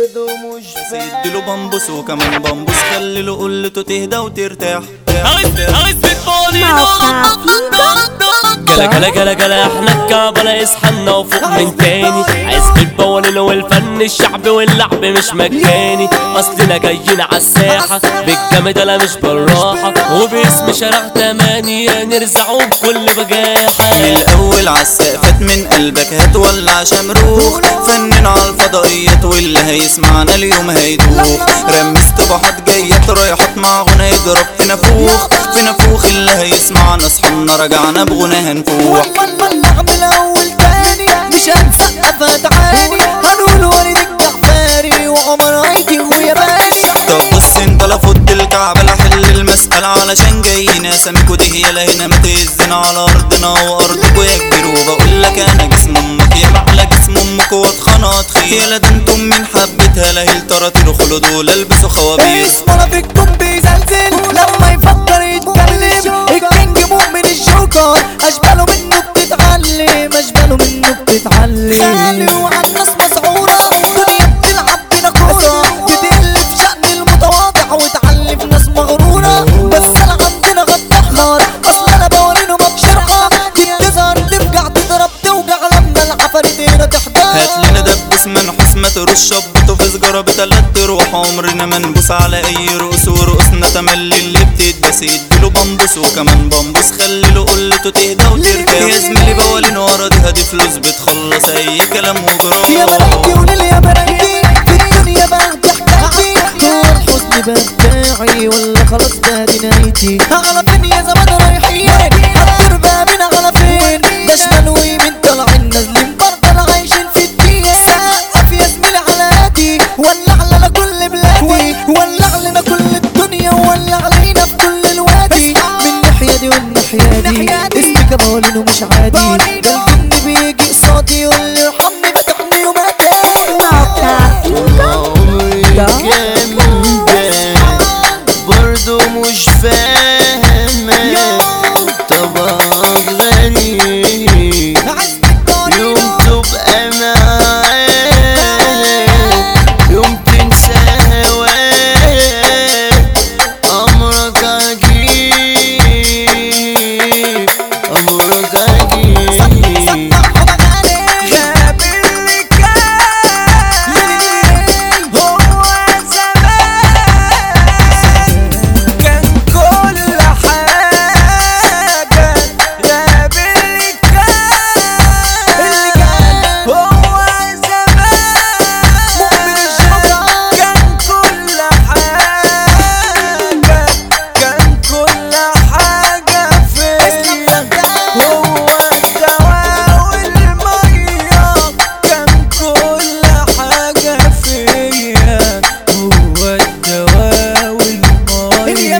برضه مش فاهم اديله بامبوس وكمان بامبوس خلي له قلته تهدى وترتاح جلا جلا جلا جلا احنا الكعبلة اصحنا وفوق من تاني عايز البولين والفن الشعبي واللعب مش مجاني اصلنا جايين عالساحة بالجامد لا مش بالراحة وباسم شارع تمانية نرزعه بكل بجاحة من الاول عالسقفات من قلبك هتولع شمروخ فنن على الفضائيات واللي هيسمعنا اليوم هيدوخ رمست بحط جايات رايحات مع غنى يضرب في نافوخ في نافوخ اللي هيسمعنا اصحابنا رجعنا بغنى هنفوح والله من اول تاني مش هنسقف هتعاني هنقول وليد الجعفاري وعمر عيدي وياباني طب بص انت لا فض الكعب لا حل المسألة علشان جايين اساميكوا دي هي لا هنا ما تهزنا على ارضنا وارضكوا يا كبير وبقول لك انا جسم امك يا على جسم امك واتخنط خير يا لا ده انتم من حبتها لا هي الطراطير خلود ولا البسوا خوابير اسمه فيكم بيزلزل لما يفكر يتكلم الكينج مؤمن الجوكر اشباله منه بتتعلم اشباله منه بتتعلم خالي وعن ناس مسعورة دنيا بتلعب بينا كورة تدل في شأن المتواضع وتعلم ناس مغرورة بس انا عندنا غد احمر اصل انا بورينه مبشرة تظهر ترجع تضرب توجع لما العفاريت هنا تحضر هات لنا دبوس منحوس ما تروش شبطه في سجارة بتلات روح عمرنا ما نبوس على اي رؤوس ورؤوسنا تملي اللي بتدبس اديله بامبوس وكمان بامبوس خلي له قلته تهدى وترتاح يا زميلي بوالين ورا دي هدي فلوس بتخلص اي كلام يا وجراح بناتي وليل يا بناتي في الدنيا باخد حكايتي هو الحزن بتاعي ولا خلاص ده دي نهايتي على فين يا زمان رايحين هتطير بابنا على فين ده شمال ويمين طالعين نازلين برضه عايشين في الدين سقف يا زميلي على هادي ولع لنا كل بلادي ولع لنا كل الدنيا وولع علينا في كل الوادي من الناحية دي والناحية دي اسمك بقولينه مش عادي ده الجن بيجي قصادي يقول لي ارحمني فتحني وماتي برضو مش فاهمة طبعك غريب يوم تبقى معاه يوم تنسى هواه أمرك عجيب أمرك عجيب غاب اللي كان هو زمان كان كل حاجة غاب اللي كان هو زمان كان كل حاجة كان كل حاجة فيا هو الدواء والمية كان كل حاجة فيا هو الدواء والمية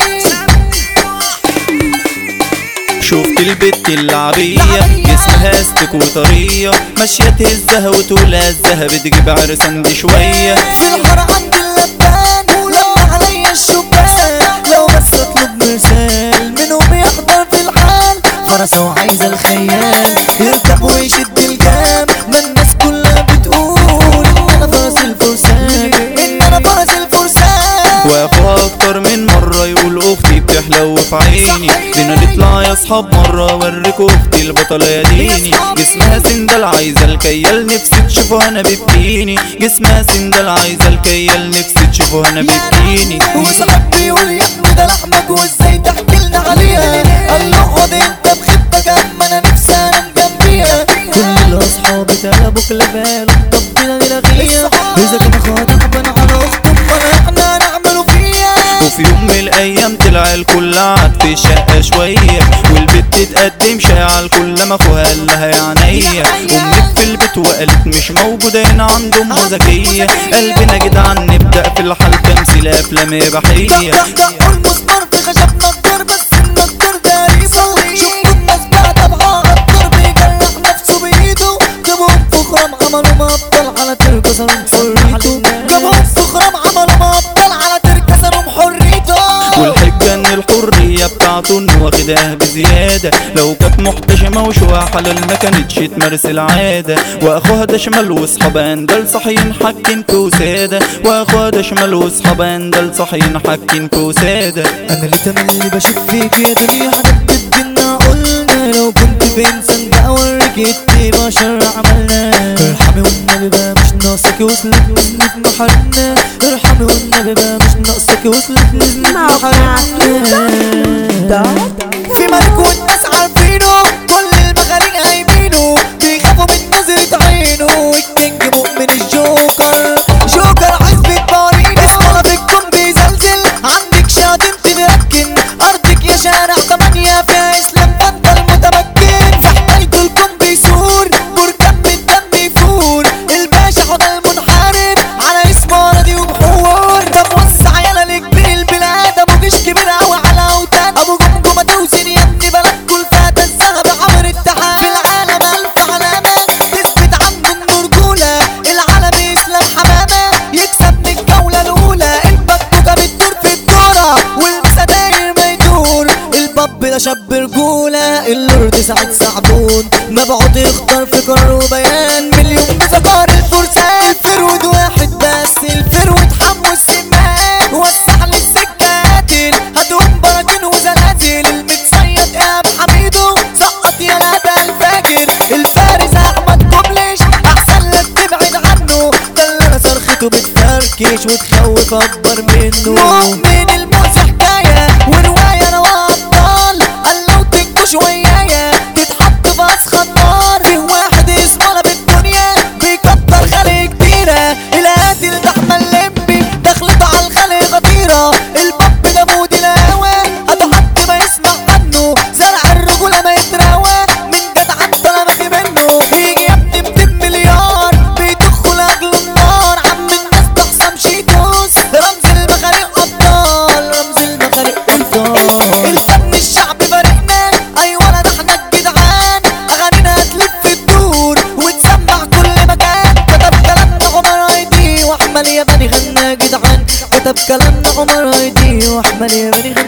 شفت البت اللعبية جسمها استك وطرية ماشية تهزها وتقول هزها بتجيب عرسان دي شوية في الحر عند اللبان لما عليا الشبان لو بس اطلب مرسال منهم يحضر في الحال فرسه وعايزه الخيال يركب ويشد الجام ما الناس كلها بتقول ان انا فرس الفرسان ان انا فرس الفرسان وافوا اكتر من مرة يقول اختي بتحلو في عيني دينا نطلع يا اصحاب مرة اوريكوا اختي البطلة يا ديني جسمها سندل عايزة الكيال نفسي تشوفوا انا ببكيني جسمها سندل عايزة الكيال نفسي تشوفوا انا ببكيني وصاحب بيقول يا ابني ده لحمك وازاي تحكي لنا عليها قال له اقعد انت بخيبتك اما انا نفسي انام جنبيها كل الاصحاب تلبوا كل بالهم طب بينا نلغيها اذا كان خاطب انا على اختك فانا احنا هنعمله فيها وفي يوم من الايام طلع الكل قعد في الشقة شوية والبت تقدم شاي على الكل ما اخوها قال لها يا عينيا امك في البيت وقالت مش موجودة هنا عند ام زكية قلبنا جدعان نبدأ في الحال تمثيل افلام اباحية دق المسمار في خشب نجار بس النجار ده ريصة شفتوا الناس بقى طبعا الدار بيجرح نفسه بايده جابوهم في خرام عملوا مبطل على تركة صاروم حريته جابوهم في خرام عملوا مبطل على تركة صاروم حريته والحجة ان الحرية بتاعته انه واخدها بزيادة لو كانت محتشمة وشوع حلال ما كانتش تمارس العادة واخوها ده شمال وصحبان دول صحيين حاكين كوسادة واخوها ده شمال وصحبان دول صحيين حاكين كوسادة انا اللي تملي بشوف فيك يا دنيا حاجات بتجينا قلنا لو كنت في انسان بقى اوريك انت بشر عملنا ارحمي والنبي بقى مش ناقصك وصلت نزلت في محلنا ارحمي والنبي بقى مش ناقصك وصلت نزلت في محلنا في ملك والناس عارفينه كل المخاريج هايبينه بيخافوا من نظرة عينه الكينج مؤمن الجوكر جوكر عزبة بارين اسمه بيكون بيزلزل عندك شاتم تتركن ارضك يا شارع تمانية فيها اسلام فانت المتمكن في حكايته الكون بيسور بركان من الدم يفور الباشا حوض المنحرف على اسمه راضي وبحور ده موسع يلا لكبير البلاد ابو جيش كبير اوي على اوتاد ابو جمجمة توزن يا ابني بلد كل فاتة الذهب عبر التحال في العالم الف علامة تثبت عنده الرجولة العالم اسلام حمامة يكسب من الجولة الاولى البكوكة بتدور في الدورة والمسداير ما يدور الباب ده شاب رجولة اللورد سعد سعدون مبعوث يختار في قرار وبيان مليون بذكار الفرسان الفرود واحد بس الفرود حمو السمان وسع لي السكاتين هاتهم براكين وزلازل المتصيد يا ابو حميدو سقط يا لابا الفاجر الفارس احمد كوبلش احسن لك تبعد عنه ده اللي انا صرخته بتفركش وتخوف اكبر منه مؤمن الموز حكايه وروايه انا وابطال قال لو تنكش ويايا تتحط في اسخن نار فيه واحد اسمه انا بالدنيا بيكتر خلق كتيره القاتل ده احمد لمبي دخلته على الخلق خطيره الباب ده مودي الهوا هاتوا حد ما يسمع عنه زرع الرجوله ما يتراوى من جدع انت انا ما في منه يجي يا ابني 200 مليار بيدخوا لاجل النار عم الناس ده حسام شيتوس رمز المخاريق ابطال رمز المخاريق ابطال الفن الشعبي فريقنا ايوه انا ده احنا الجدعان اغانينا هتلف الدور وتسمع كل مكان كتب كلامنا عمر هيدي واحمل ياباني غنى جدعان كتب كلامنا عمر هيدي واحمل ياباني